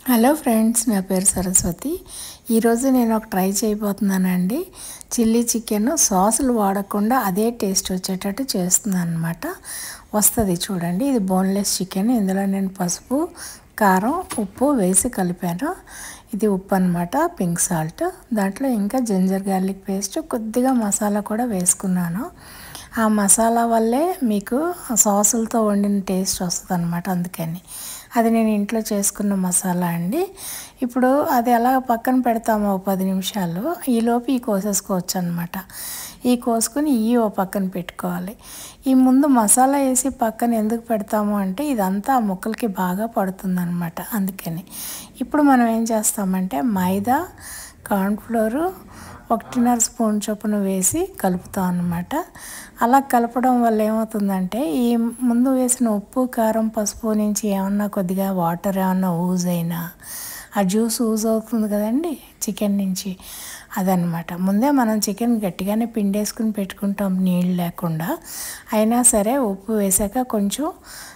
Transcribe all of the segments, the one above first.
hello friends నా పేరు సరస్వతి ఈరోజు నేను ఒక ట్రై చేయబోతున్నానండి చిల్లీ చికెన్ సాసులు వాడకుండా అదే టేస్ట్ వచ్చేటట్టు చేస్తున్నాను అనమాట వస్తుంది చూడండి ఇది బోన్లెస్ చికెన్ ఇందులో నేను పసుపు కారం ఉప్పు వేసి కలిపాను ఇది ఉప్పు అనమాట పింక్ సాల్ట్ దాంట్లో ఇంకా జింజర్ గార్లిక్ పేస్ట్ కొద్దిగా మసాలా కూడా వేసుకున్నాను ఆ మసాలా వల్లే మీకు సాసులతో వండిన టేస్ట్ వస్తుంది అనమాట అందుకని అది నేను ఇంట్లో చేసుకున్న మసాలా అండి ఇప్పుడు అది ఎలా పక్కన పెడతామో ఓ పది నిమిషాలు ఈలోపు ఈ కోసేసుకోవచ్చు అనమాట ఈ కోసుకుని ఈ ఓ పక్కన పెట్టుకోవాలి ఈ ముందు మసాలా వేసి పక్కన ఎందుకు పెడతాము అంటే ఇదంతా ఆ ముక్కలకి బాగా పడుతుందన్నమాట అందుకని ఇప్పుడు మనం ఏం చేస్తామంటే మైదా కార్న్ఫ్లోరు ఒకటిన్నర స్పూన్ చొప్పున వేసి కలుపుతాం అన్నమాట అలా కలపడం వల్ల ఏమవుతుందంటే ఈ ముందు వేసిన ఉప్పు కారం పసుపు నుంచి ఏమన్నా కొద్దిగా వాటర్ ఏమన్నా ఊజ్ అయినా ఆ జ్యూస్ ఊజ్ అవుతుంది కదండి చికెన్ నుంచి అదనమాట ముందే మనం చికెన్ గట్టిగానే పిండేసుకుని పెట్టుకుంటాం నీళ్ళు లేకుండా అయినా సరే ఉప్పు వేసాక కొంచెం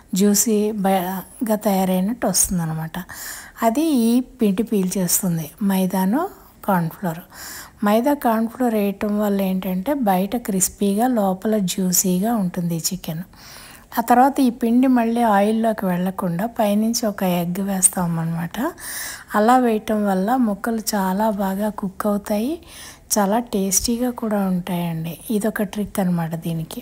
జ్యూసీగా తయారైనట్టు వస్తుంది అనమాట అది ఈ పిండి పీల్చేస్తుంది మైదాను కార్న్ఫ్లోర్ మైదా కార్న్ఫ్లోర్ వేయటం వల్ల ఏంటంటే బయట క్రిస్పీగా లోపల జ్యూసీగా ఉంటుంది చికెన్ ఆ తర్వాత ఈ పిండి మళ్ళీ ఆయిల్లోకి వెళ్లకుండా పైనుంచి ఒక ఎగ్ వేస్తాం అనమాట అలా వేయటం వల్ల ముక్కలు చాలా బాగా కుక్ అవుతాయి చాలా టేస్టీగా కూడా ఉంటాయండి ఇదొక ట్రిక్ అనమాట దీనికి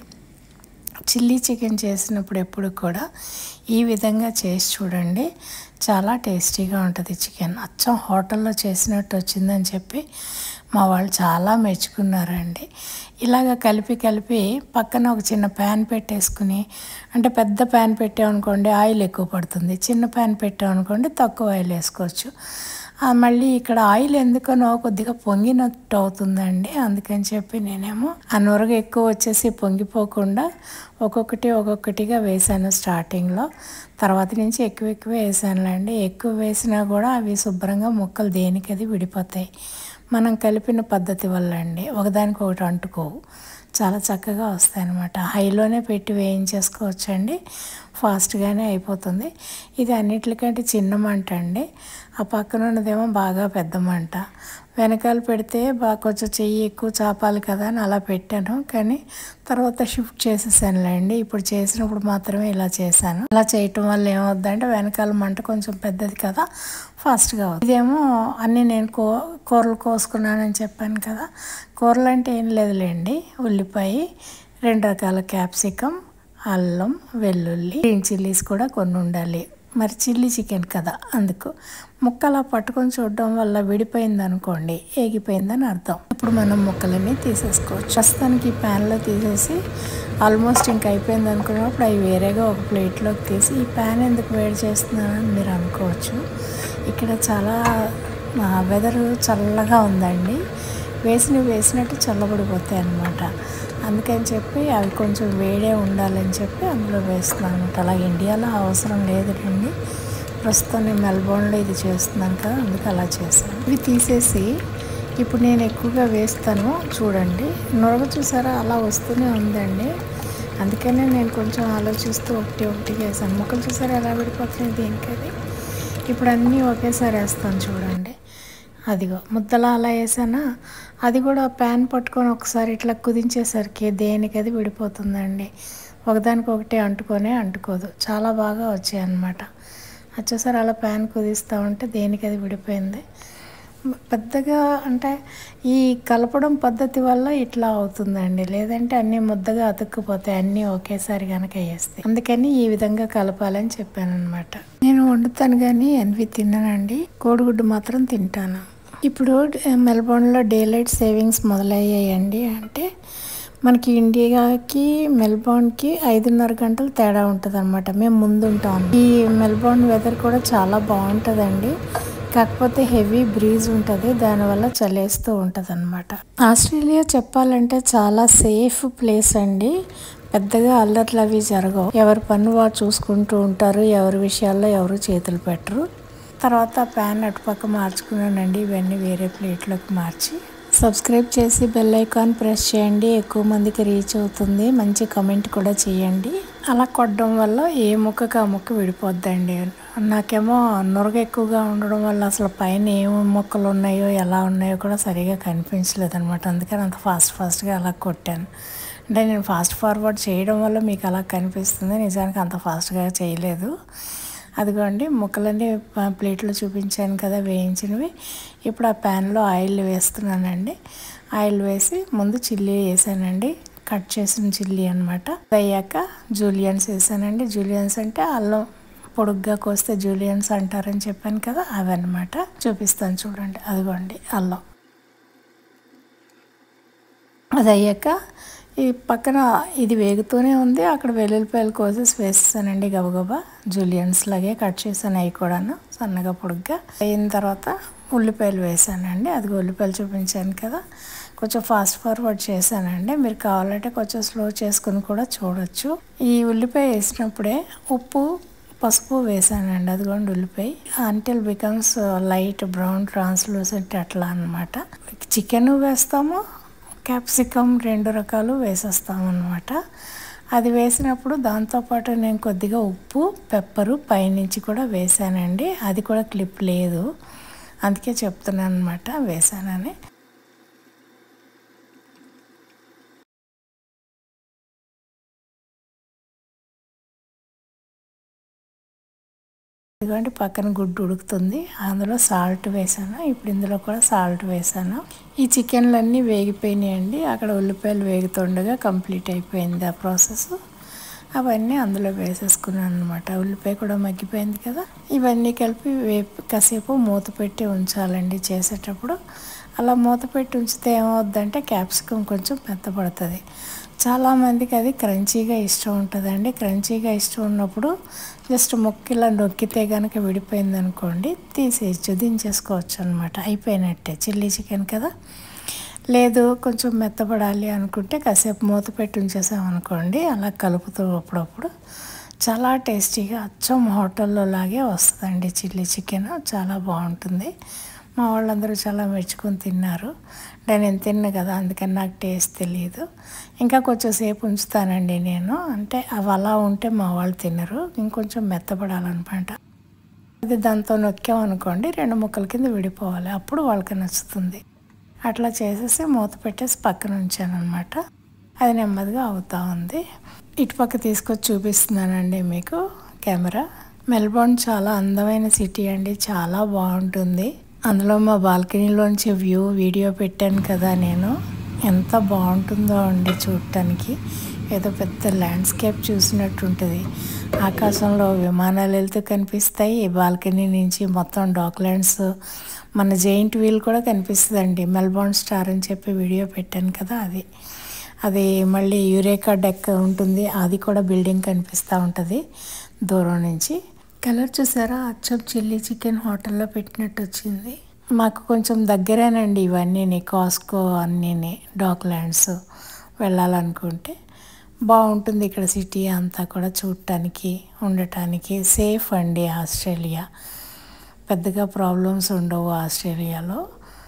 చిల్లీ చికెన్ చేసినప్పుడు ఎప్పుడు కూడా ఈ విధంగా చేసి చూడండి చాలా టేస్టీగా ఉంటుంది చికెన్ అచ్చం హోటల్లో చేసినట్టు వచ్చిందని చెప్పి మా వాళ్ళు చాలా మెచ్చుకున్నారండి ఇలాగ కలిపి కలిపి పక్కన ఒక చిన్న ప్యాన్ పెట్టేసుకుని అంటే పెద్ద ప్యాన్ పెట్టామనుకోండి ఆయిల్ ఎక్కువ పడుతుంది చిన్న ప్యాన్ పెట్టామనుకోండి తక్కువ ఆయిల్ వేసుకోవచ్చు మళ్ళీ ఇక్కడ ఆయిల్ ఎందుకనో కొద్దిగా పొంగినట్టు అవుతుందండి అందుకని చెప్పి నేనేమో ఆ నొరగ ఎక్కువ వచ్చేసి పొంగిపోకుండా ఒక్కొక్కటి ఒక్కొక్కటిగా వేసాను స్టార్టింగ్లో తర్వాత నుంచి ఎక్కువ ఎక్కువ వేసానులేండి ఎక్కువ వేసినా కూడా అవి శుభ్రంగా ముక్కలు దేనికి అది విడిపోతాయి మనం కలిపిన పద్ధతి వల్ల అండి ఒకదానికి ఒకటి అంటుకోవు చాలా చక్కగా వస్తాయి అన్నమాట హైలోనే పెట్టి వేయించేసుకోవచ్చండి ఫాస్ట్గానే అయిపోతుంది ఇది అన్నిటికంటే చిన్న మంట అండి ఆ పక్కన ఉన్నదేమో బాగా పెద్ద మంట వెనకాల పెడితే బాగా కొంచెం చెయ్యి ఎక్కువ చాపాలి కదా అని అలా పెట్టాను కానీ తర్వాత షిఫ్ట్ చేసేసానులేండి ఇప్పుడు చేసినప్పుడు మాత్రమే ఇలా చేశాను ఇలా చేయటం వల్ల ఏమవుద్దంటే వెనకాల మంట కొంచెం పెద్దది కదా ఫాస్ట్గా అవుతుంది ఇదేమో అన్నీ నేను కో కూరలు కోసుకున్నానని చెప్పాను కదా కూరలు అంటే ఏం లేదులేండి ఉల్లిపాయ రెండు రకాల క్యాప్సికం అల్లం వెల్లుల్లి గ్రీన్ చిల్లీస్ కూడా కొన్ని ఉండాలి మరి చిల్లీ చికెన్ కదా అందుకు ముక్కలా పట్టుకొని చూడడం వల్ల విడిపోయింది అనుకోండి ఏగిపోయిందని అర్థం ఇప్పుడు మనం ముక్కలన్నీ తీసేసుకోవచ్చు ప్రస్తుతానికి ఈ ప్యాన్లో తీసేసి ఆల్మోస్ట్ ఇంక అయిపోయింది అనుకున్నప్పుడు అవి వేరేగా ఒక ప్లేట్లోకి తీసి ఈ ప్యాన్ ఎందుకు వేడి చేస్తున్నానని మీరు అనుకోవచ్చు ఇక్కడ చాలా వెదర్ చల్లగా ఉందండి వేసినవి వేసినట్టు చల్లబడిపోతాయి అన్నమాట అందుకని చెప్పి అవి కొంచెం వేడే ఉండాలని చెప్పి అందులో వేస్తున్నాను అనమాట అలాగే ఇండియాలో అవసరం లేదులేండి ప్రస్తుతం నేను మెల్బోర్న్లో ఇది చేస్తున్నాను కదా అందుకే అలా చేశాను ఇవి తీసేసి ఇప్పుడు నేను ఎక్కువగా వేస్తాను చూడండి నొరగ చూసారా అలా వస్తూనే ఉందండి అందుకనే నేను కొంచెం ఆలోచిస్తూ ఒకటి ఒకటి వేసాను ముక్కలు చూసారా ఎలా విడిపోతున్నాయి దేనికది ఇప్పుడు అన్నీ ఒకేసారి వేస్తాను చూడండి అదిగో ముద్దలా అలా వేసానా అది కూడా ప్యాన్ పట్టుకొని ఒకసారి ఇట్లా కుదించేసరికి దేనికి అది విడిపోతుందండి ఒకదానికి ఒకటి అంటుకొనే అంటుకోదు చాలా బాగా వచ్చాయి అన్నమాట వచ్చేసరి అలా ప్యాన్ కుదిస్తూ ఉంటే దేనికి అది విడిపోయింది పెద్దగా అంటే ఈ కలపడం పద్ధతి వల్ల ఇట్లా అవుతుందండి లేదంటే అన్నీ ముద్దగా అతుక్కుపోతాయి అన్నీ ఒకేసారి కనుక వేస్తాయి అందుకని ఈ విధంగా కలపాలని చెప్పాను అనమాట నేను వండుతాను కానీ ఎన్వి తిన్నానండి కోడిగుడ్డు మాత్రం తింటాను ఇప్పుడు మెల్బోర్న్లో డే లైట్ సేవింగ్స్ మొదలయ్యాయండి అంటే మనకి ఇండియాకి మెల్బోర్న్కి ఐదున్నర గంటలు తేడా ఉంటుంది అనమాట మేము ముందు ఉంటాం ఈ మెల్బోర్న్ వెదర్ కూడా చాలా బాగుంటుందండి కాకపోతే హెవీ బ్రీజ్ ఉంటుంది దానివల్ల చలేస్తూ ఉంటుంది అనమాట ఆస్ట్రేలియా చెప్పాలంటే చాలా సేఫ్ ప్లేస్ అండి పెద్దగా అల్లర్లు అవి జరగవు ఎవరి పన్ను వారు చూసుకుంటూ ఉంటారు ఎవరి విషయాల్లో ఎవరు చేతులు పెట్టరు తర్వాత ప్యాన్ అటుపక్క మార్చుకున్నానండి ఇవన్నీ వేరే ప్లేట్లోకి మార్చి సబ్స్క్రైబ్ చేసి బెల్ ఐకాన్ ప్రెస్ చేయండి ఎక్కువ మందికి రీచ్ అవుతుంది మంచి కమెంట్ కూడా చేయండి అలా కొట్టడం వల్ల ఏ ముక్కకు ఆ ముక్క విడిపోద్దండి నాకేమో నురగ ఎక్కువగా ఉండడం వల్ల అసలు పైన ఏం మొక్కలు ఉన్నాయో ఎలా ఉన్నాయో కూడా సరిగా కనిపించలేదు అనమాట అందుకని అంత ఫాస్ట్ ఫాస్ట్గా అలా కొట్టాను అంటే నేను ఫాస్ట్ ఫార్వర్డ్ చేయడం వల్ల మీకు అలా కనిపిస్తుంది నిజానికి అంత ఫాస్ట్గా చేయలేదు అదిగోండి ముక్కలన్నీ ప- ప్లేట్లో చూపించాను కదా వేయించినవి ఇప్పుడు ఆ ప్యాన్లో ఆయిల్ వేస్తున్నానండి ఆయిల్ వేసి ముందు చిల్లీ వేసానండి కట్ చేసిన చిల్లీ అనమాట అయ్యాక జూలియన్స్ వేసానండి జూలియన్స్ అంటే అల్లం పొడుగ్గా కోస్తే జూలియన్స్ అంటారని చెప్పాను కదా అవన్నమాట చూపిస్తాను చూడండి అదిగోండి అల్లం అది అయ్యాక ఈ పక్కన ఇది వేగుతూనే ఉంది అక్కడ వెల్లుల్లిపాయలు కోసేసి వేసేసానండి గబగబా జూలియన్స్ లాగే కట్ చేశాను అవి కూడాను సన్నగా పొడుగ్గా అయిన తర్వాత ఉల్లిపాయలు వేసానండి అది ఉల్లిపాయలు చూపించాను కదా కొంచెం ఫాస్ట్ ఫార్వర్డ్ చేశానండి మీరు కావాలంటే కొంచెం స్లో చేసుకుని కూడా చూడొచ్చు ఈ ఉల్లిపాయ వేసినప్పుడే ఉప్పు పసుపు వేసానండి అదిగోండి ఉల్లిపాయ until becomes light brown translucent అట్లా అనమాట చికెన్ వేస్తాము క్యాప్సికమ్ రెండు రకాలు వేసేస్తాం అనమాట అది వేసినప్పుడు దాంతోపాటు నేను కొద్దిగా ఉప్పు పెప్పరు పైనుంచి కూడా వేసానండి అది కూడా క్లిప్ లేదు అందుకే చెప్తున్నాను అనమాట వేసానని ఇదిగోండి పక్కన గుడ్డు ఉడుకుతుంది అందులో సాల్ట్ వేసాను ఇప్పుడు ఇందులో కూడా సాల్ట్ వేసాను ఈ చికెన్లన్నీ వేగిపోయినాయండి అక్కడ ఉల్లిపాయలు వేగుతుండగా కంప్లీట్ అయిపోయింది ఆ ప్రాసెస్ అవన్నీ అందులో వేసేసుకున్నాను అనమాట ఉల్లిపాయ కూడా మగ్గిపోయింది కదా ఇవన్నీ కలిపి వేపి కాసేపు మూత పెట్టి ఉంచాలండి చేసేటప్పుడు అలా మూత పెట్టి ఉంచితే ఏమవుద్దంటే క్యాప్సికం కొంచెం మెత్తపడుతుంది చాలామందికి అది క్రంచీగా ఇష్టం ఉంటుందండి క్రంచీగా ఇష్టం ఉన్నప్పుడు జస్ట్ ముక్కిలా నొక్కితే కనుక విడిపోయింది అనుకోండి తీసేయచ్చు దించేసుకోవచ్చు అనమాట అయిపోయినట్టే చిల్లీ చికెన్ కదా లేదు కొంచెం మెత్తపడాలి అనుకుంటే కాసేపు మూత పెట్టి ఉంచేసామనుకోండి అలా కలుపుతూ అప్పుడప్పుడు చాలా టేస్టీగా అచ్చం హోటల్లో లాగే వస్తుందండి చిల్లీ చికెన్ చాలా బాగుంటుంది మా వాళ్ళందరూ చాలా మెచ్చుకొని తిన్నారు నేను తిన్నా కదా అందుకని నాకు టేస్ట్ తెలియదు ఇంకా కొంచెం సేపు ఉంచుతానండి నేను అంటే అవి అలా ఉంటే మా వాళ్ళు తినరు ఇంకొంచెం మెత్తపడాలన్నమాట అది దాంతో నొక్కామనుకోండి రెండు ముక్కల కింద విడిపోవాలి అప్పుడు వాళ్ళకి నచ్చుతుంది అట్లా చేసేసి మూత పెట్టేసి పక్కన ఉంచాను అనమాట అది నెమ్మదిగా అవుతా ఉంది ఇటుపక్క తీసుకొచ్చి చూపిస్తున్నానండి మీకు కెమెరా మెల్బోర్న్ చాలా అందమైన సిటీ అండి చాలా బాగుంటుంది అందులో మా బాల్కనీలోంచి వ్యూ వీడియో పెట్టాను కదా నేను ఎంత బాగుంటుందో అండి చూడటానికి ఏదో పెద్ద ల్యాండ్స్కేప్ చూసినట్టు ఉంటుంది ఆకాశంలో విమానాలు వెళ్తూ కనిపిస్తాయి ఈ బాల్కనీ నుంచి మొత్తం డాక్లాండ్స్ మన జెయింట్ వీల్ కూడా కనిపిస్తుందండి మెల్బోర్న్ స్టార్ అని చెప్పి వీడియో పెట్టాను కదా అది అది మళ్ళీ యురేకా డెక్ ఉంటుంది అది కూడా బిల్డింగ్ కనిపిస్తూ ఉంటుంది దూరం నుంచి కలర్ చూసారా అచ్చం చిల్లీ చికెన్ హోటల్లో పెట్టినట్టు వచ్చింది మాకు కొంచెం దగ్గరేనండి ఇవన్నీ కాస్కో అన్నీ డాక్లాండ్స్ వెళ్ళాలనుకుంటే బాగుంటుంది ఇక్కడ సిటీ అంతా కూడా చూడటానికి ఉండటానికి సేఫ్ అండి ఆస్ట్రేలియా పెద్దగా ప్రాబ్లమ్స్ ఉండవు ఆస్ట్రేలియాలో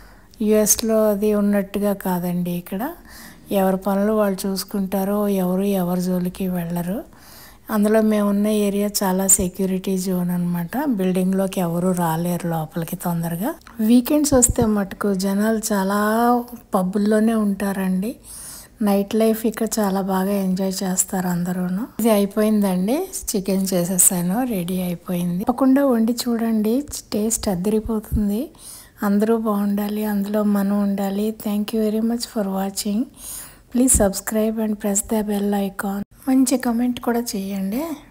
యుఎస్లో అది ఉన్నట్టుగా కాదండి ఇక్కడ ఎవరి పనులు వాళ్ళు చూసుకుంటారో ఎవరు ఎవరి జోలికి వెళ్ళరు అందులో మేము ఉన్న ఏరియా చాలా సెక్యూరిటీ జోన్ అనమాట బిల్డింగ్లోకి ఎవరు రాలేరు లోపలికి తొందరగా వీకెండ్స్ వస్తే మటుకు జనాలు చాలా పబ్బుల్లోనే ఉంటారండి నైట్ లైఫ్ ఇక్కడ చాలా బాగా ఎంజాయ్ చేస్తారు అందరూను ఇది అయిపోయిందండి చికెన్ చేసేసాను రెడీ అయిపోయింది తప్పకుండా వండి చూడండి టేస్ట్ అద్దరిపోతుంది అందరూ బాగుండాలి అందులో మనం ఉండాలి thank you very much for watching please subscribe and press the bell icon మంచి కమెంట్ కూడా చేయండి